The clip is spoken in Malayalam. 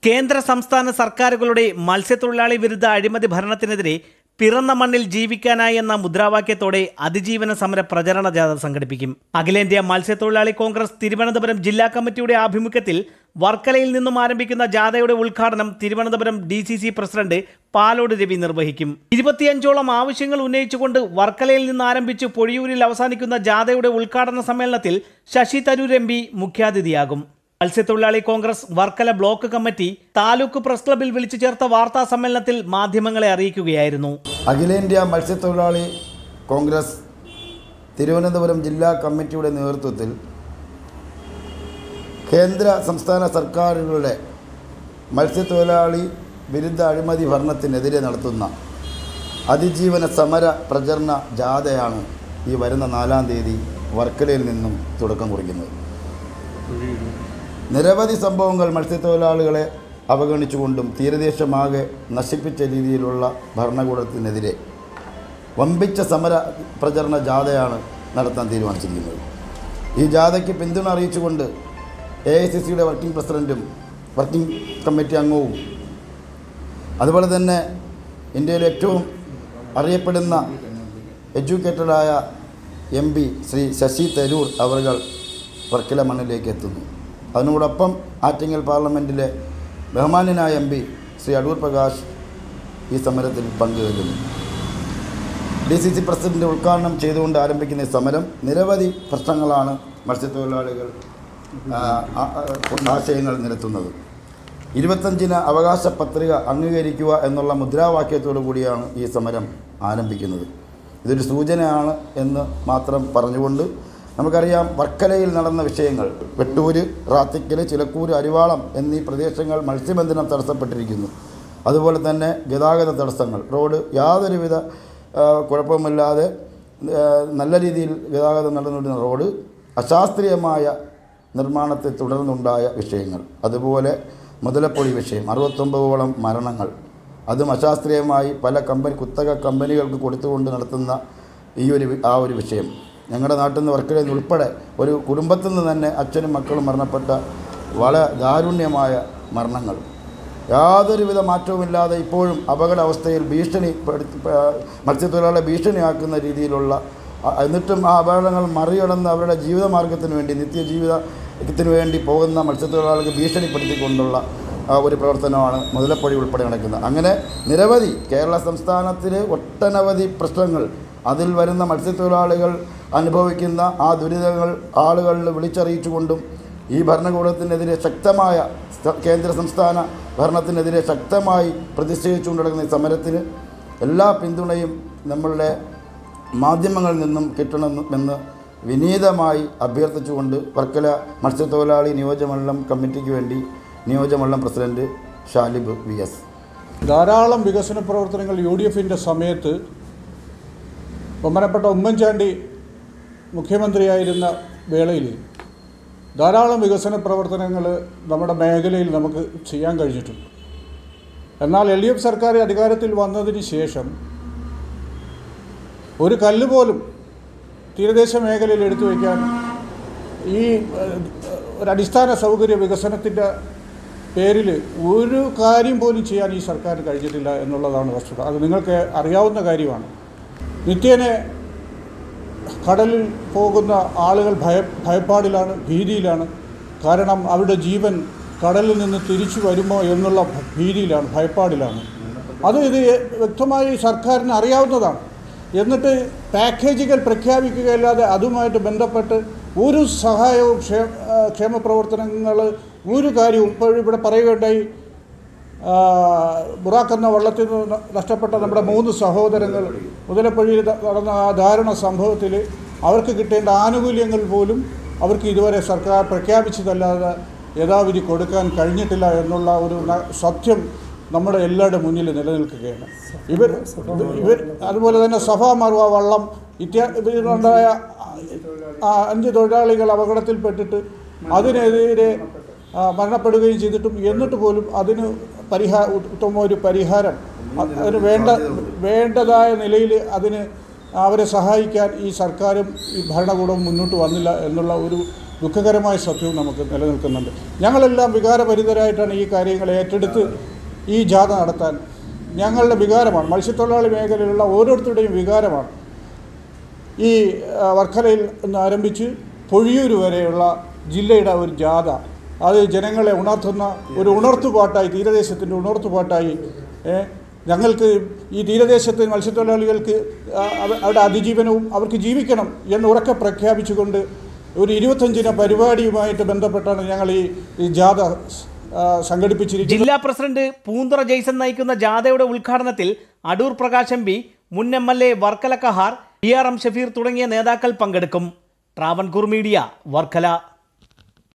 കേന്ദ്ര സംസ്ഥാന സർക്കാരുകളുടെ മത്സ്യത്തൊഴിലാളി വിരുദ്ധ അഴിമതി ഭരണത്തിനെതിരെ പിറന്ന മണ്ണിൽ ജീവിക്കാനായി എന്ന മുദ്രാവാക്യത്തോടെ അതിജീവന സമര പ്രചരണ ജാഥ സംഘടിപ്പിക്കും അഖിലേന്ത്യാ മത്സ്യത്തൊഴിലാളി കോൺഗ്രസ് തിരുവനന്തപുരം ജില്ലാ കമ്മിറ്റിയുടെ ആഭിമുഖ്യത്തിൽ വർക്കലയിൽ നിന്നും ആരംഭിക്കുന്ന ജാഥയുടെ ഉദ്ഘാടനം Thiruvananthapuram D C C president Palode Ravi നിർവഹിക്കും ഇരുപത്തിയഞ്ചോളം ആവശ്യങ്ങൾ ഉന്നയിച്ചുകൊണ്ട് വർക്കലയിൽ നിന്ന് ആരംഭിച്ച് പൊഴിയൂരിൽ അവസാനിക്കുന്ന ജാഥയുടെ ഉദ്ഘാടന സമ്മേളനത്തിൽ ശശി തരൂർ എം പി മുഖ്യാതിഥിയാകും മത്സ്യത്തൊഴിലാളി Congress Varkala block committee taluk press ക്ലബിൽ വിളിച്ചു ചേർത്ത വാർത്താ സമ്മേളനത്തിൽ മാധ്യമങ്ങളെ അറിയിക്കുകയായിരുന്നു അഖിലേന്ത്യാ മത്സ്യത്തൊഴിലാളി കോൺഗ്രസ് തിരുവനന്തപുരം ജില്ലാ കമ്മിറ്റിയുടെ നേതൃത്വത്തിൽ കേന്ദ്ര സംസ്ഥാന സർക്കാരുകളുടെ മത്സ്യത്തൊഴിലാളി വിരുദ്ധ അഴിമതി ഭരണത്തിനെതിരെ നടത്തുന്ന അതിജീവന സമര പ്രചരണ ജാഥയാണ് ഈ വരുന്ന നാലാം തീയതി വർക്കലയിൽ നിന്നും തുടക്കം കുറിക്കുന്നത് നിരവധി സംഭവങ്ങൾ മത്സ്യത്തൊഴിലാളികളെ അവഗണിച്ചുകൊണ്ടും തീരദേശമാകെ നശിപ്പിച്ച രീതിയിലുള്ള ഭരണകൂടത്തിനെതിരെ വമ്പിച്ച സമര പ്രചരണ ജാഥയാണ് നടത്താൻ തീരുമാനിച്ചിരിക്കുന്നത് ഈ ജാഥയ്ക്ക് പിന്തുണ അറിയിച്ചുകൊണ്ട് എ ഐ സി സിയുടെ വർക്കിംഗ് പ്രസിഡൻറ്റും വർക്കിംഗ് കമ്മിറ്റി അംഗവും അതുപോലെ തന്നെ ഇന്ത്യയിലെ ഏറ്റവും അറിയപ്പെടുന്ന എഡ്യൂക്കേറ്റഡായ എം പി ശ്രീ ശശി തരൂർ അവർ വർക്കല മണ്ണിലേക്ക് എത്തുന്നു അതിനോടൊപ്പം ആറ്റിങ്ങൽ പാർലമെൻറ്റിലെ ബഹുമാന്യനായ എം പി ശ്രീ അടൂർ പ്രകാശ് ഈ സമരത്തിൽ പങ്കുവയ്ക്കുന്നു ഡി സി സി പ്രസിഡന്റ് ഉദ്ഘാടനം ചെയ്തുകൊണ്ട് ആരംഭിക്കുന്ന ഈ സമരം നിരവധി പ്രശ്നങ്ങളാണ് മത്സ്യത്തൊഴിലാളികൾ ആ, ആ, ആ, ആശയങ്ങൾ നിരത്തുന്നത് ഇരുപത്തഞ്ചിന് അവകാശ പത്രിക അംഗീകരിക്കുക എന്നുള്ള മുദ്രാവാക്യത്തോടു കൂടിയാണ് ഈ സമരം ആരംഭിക്കുന്നത് ഇതൊരു സൂചനയാണ് എന്ന് മാത്രം പറഞ്ഞുകൊണ്ട് നമുക്കറിയാം വർക്കലയിൽ നടന്ന വിഷയങ്ങൾ വെട്ടൂര് റാത്തിക്കൽ ചിലക്കൂര് അരിവാളം എന്നീ പ്രദേശങ്ങൾ മത്സ്യബന്ധനം തടസ്സപ്പെട്ടിരിക്കുന്നു അതുപോലെ തന്നെ ഗതാഗത തടസ്സങ്ങൾ റോഡ് യാതൊരുവിധ ആ, കുഴപ്പമില്ലാതെ ആ, നല്ല രീതിയിൽ ഗതാഗതം നടന്നുകൊണ്ടിരുന്ന റോഡ് അശാസ്ത്രീയമായ നിർമ്മാണത്തെ തുടർന്നുണ്ടായ വിഷയങ്ങൾ അതുപോലെ മുതലപ്പൊടി വിഷയം അറുപത്തൊമ്പതോളം മരണങ്ങൾ അതും അശാസ്ത്രീയമായി പല കമ്പനി കുത്തക കമ്പനികൾക്ക് കൊടുത്തുകൊണ്ട് നടത്തുന്ന ഈ ഒരു വി- ആ ഒരു വിഷയം ഞങ്ങളുടെ നാട്ടിൽ നിന്ന് വർക്കലയിൽ നിന്ന് ഉൾപ്പെടെ ഒരു കുടുംബത്തിൽ നിന്ന് തന്നെ അച്ഛനും മക്കളും മരണപ്പെട്ട വളരെ ദാരുണ്യമായ മരണങ്ങൾ യാതൊരുവിധ മാറ്റവുമില്ലാതെ ഇപ്പോഴും അപകടാവസ്ഥയിൽ ഭീഷണി പെടുത്തി- പ- മത്സ്യത്തൊഴിലാളികളെ ഭീഷണിയാക്കുന്ന രീതിയിലുള്ള അ- എന്നിട്ടും ആ അപകടങ്ങൾ മറികടന്ന് അവരുടെ ജീവിതമാർഗത്തിന് വേണ്ടി നിത്യജീവിതത്തിന് വേണ്ടി പോകുന്ന മത്സ്യത്തൊഴിലാളികൾക്ക് ഭീഷണിപ്പെടുത്തിക്കൊണ്ടുള്ള ആ, ഒരു പ്രവർത്തനമാണ് മുതലപ്പൊഴി ഉൾപ്പെടെ നടക്കുന്നത് അങ്ങനെ നിരവധി കേരള സംസ്ഥാനത്തിലെ ഒട്ടനവധി പ്രശ്നങ്ങൾ അതിൽ വരുന്ന മത്സ്യത്തൊഴിലാളികൾ അനുഭവിക്കുന്ന ആ ദുരിതങ്ങൾ ആളുകളിൽ വിളിച്ചറിയിച്ചുകൊണ്ടും ഈ ഭരണകൂടത്തിനെതിരെ ശക്തമായ സ- കേന്ദ്ര സംസ്ഥാന ഭരണത്തിനെതിരെ ശക്തമായി പ്രതിഷേധിച്ചുകൊണ്ട് നടക്കുന്ന ഈ സമരത്തിന് എല്ലാ പിന്തുണയും നമ്മളുടെ മാധ്യമങ്ങളിൽ നിന്നും കിട്ടണമെന്ന് വിനീതമായി അഭ്യർത്ഥിച്ചുകൊണ്ട് വർക്കല മത്സ്യത്തൊഴിലാളി നിയോജകമണ്ഡലം കമ്മിറ്റിക്ക് വേണ്ടി നിയോജകമണ്ഡലം പ്രസിഡന്റ് ഷാലിബ് വി എസ് ധാരാളം വികസന പ്രവർത്തനങ്ങൾ യു ഡി എഫിൻ്റെ സമയത്ത് ബഹുമാനപ്പെട്ട ഉമ്മൻചാണ്ടി മുഖ്യമന്ത്രിയായിരുന്ന വേളയിൽ ധാരാളം വികസന പ്രവർത്തനങ്ങൾ നമ്മുടെ മേഖലയിൽ നമുക്ക് ചെയ്യാൻ കഴിഞ്ഞിട്ടുണ്ട് എന്നാൽ എൽ ഡി എഫ് സർക്കാർ അധികാരത്തിൽ വന്നതിന് ശേഷം ഒരു കല്ല് പോലും തീരദേശ മേഖലയിൽ എടുത്തു വയ്ക്കാൻ ഈ ഏഹ്, ഒരു അടിസ്ഥാന സൗകര്യ വികസനത്തിൻ്റെ പേരിൽ ഒരു കാര്യം പോലും ചെയ്യാൻ ഈ സർക്കാർ കഴിഞ്ഞിട്ടില്ല എന്നുള്ളതാണ് വസ്തുത അത് നിങ്ങൾക്ക് അറിയാവുന്ന കാര്യമാണ് നിത്യേനെ കടലിൽ പോകുന്ന ആളുകൾ ഭയ ഭയപ്പാടിലാണ് ഭീതിയിലാണ് കാരണം അവരുടെ ജീവൻ കടലിൽ നിന്ന് തിരിച്ചു വരുമോ എന്നുള്ള ഭീതിയിലാണ് ഭയപ്പാടിലാണ് അത് ഇത് വ്യക്തമായി സർക്കാരിന് അറിയാവുന്നതാണ് എന്നിട്ട് പാക്കേജുകൾ പ്രഖ്യാപിക്കുകയല്ലാതെ അതുമായിട്ട് ബന്ധപ്പെട്ട് ഒരു സഹായവും ക്ഷേ ആ, ക്ഷേമ പ്രവർത്തനങ്ങൾ ഒരു കാര്യവും ഇപ്പോഴും ഇവിടെ പറയുകയുണ്ടായി ആ, ബുറാക്ക് എന്ന വള്ളത്തിൽ നിന്ന് നഷ്ടപ്പെട്ട നമ്മുടെ മൂന്ന് സഹോദരങ്ങൾ മുതലപ്പുഴയിൽ ത- നടന്ന ആ ദാരുണ സംഭവത്തിൽ അവർക്ക് കിട്ടേണ്ട ആനുകൂല്യങ്ങൾ പോലും അവർക്ക് ഇതുവരെ സർക്കാർ പ്രഖ്യാപിച്ചതല്ലാതെ യഥാവിധി കൊടുക്കാൻ കഴിഞ്ഞിട്ടില്ല എന്നുള്ള ഒരു ന- സത്യം നമ്മുടെ എല്ലാവരുടെ മുന്നിൽ നിലനിൽക്കുകയാണ് ഇവർ ഇവർ അതുപോലെ തന്നെ സഭാ മറുവ വള്ളം ഇത്യാ ഇതിലുണ്ടായ ആ അഞ്ച് തൊഴിലാളികൾ അപകടത്തിൽപ്പെട്ടിട്ട് അതിനെതിരെ ആ, മരണപ്പെടുകയും ചെയ്തിട്ടും എന്നിട്ട് പോലും അതിന് പരിഹാ ഉത്തമ ഒരു പരിഹാരം അ- അതിന് വേണ്ട വേണ്ടതായ നിലയിൽ അതിന് അവരെ സഹായിക്കാൻ ഈ സർക്കാരും ഈ ഭരണകൂടവും മുന്നോട്ട് വന്നില്ല എന്നുള്ള ഒരു ദുഃഖകരമായ സത്യവും നമുക്ക് നിലനിൽക്കുന്നുണ്ട് ഞങ്ങളെല്ലാം വികാരപരിതരായിട്ടാണ് ഈ കാര്യങ്ങൾ ഏറ്റെടുത്ത് ഈ ജാഥ നടത്താൻ ഞങ്ങളുടെ വികാരമാണ് മത്സ്യത്തൊഴിലാളി മേഖലയിലുള്ള ഓരോരുത്തരുടെയും വികാരമാണ് ഈ ആ, വർക്കലയിൽ നിന്ന് ആരംഭിച്ച് പൊഴിയൂർ വരെയുള്ള ജില്ലയുടെ ഒരു ജാഥ അത് ജനങ്ങളെ ഉണർത്തുന്ന ഒരു ഉണർത്തുപാട്ടായി തീരദേശത്തിൻ്റെ ഉണർത്തുപാട്ടായി ഏ, ഞങ്ങൾക്ക് ഈ തീരദേശത്തെ മത്സ്യത്തൊഴിലാളികൾക്ക് ആ, അവ- അവരുടെ അതിജീവനവും അവർക്ക് ജീവിക്കണം എന്ന് ഉറക്കെ പ്രഖ്യാപിച്ചുകൊണ്ട് ഒരു ഇരുപത്തഞ്ചിന പരിപാടിയുമായിട്ട് ബന്ധപ്പെട്ടാണ് ഞങ്ങൾ ഈ ഈ ജാഥ ആ, സംഘടിപ്പിച്ചിരിക്കുന്നത് ജില്ലാ പ്രസിഡന്റ് പൂന്തുറ ജെയ്സൺ നയിക്കുന്ന ജാഥയുടെ ഉദ്ഘാടനത്തിൽ അടൂർ പ്രകാശ് എം പി മുൻ M L A Varkala Kahar T R M Shafeer തുടങ്ങിയ നേതാക്കൾ പങ്കെടുക്കും ട്രാവൻകൂർ മീഡിയ വർക്കല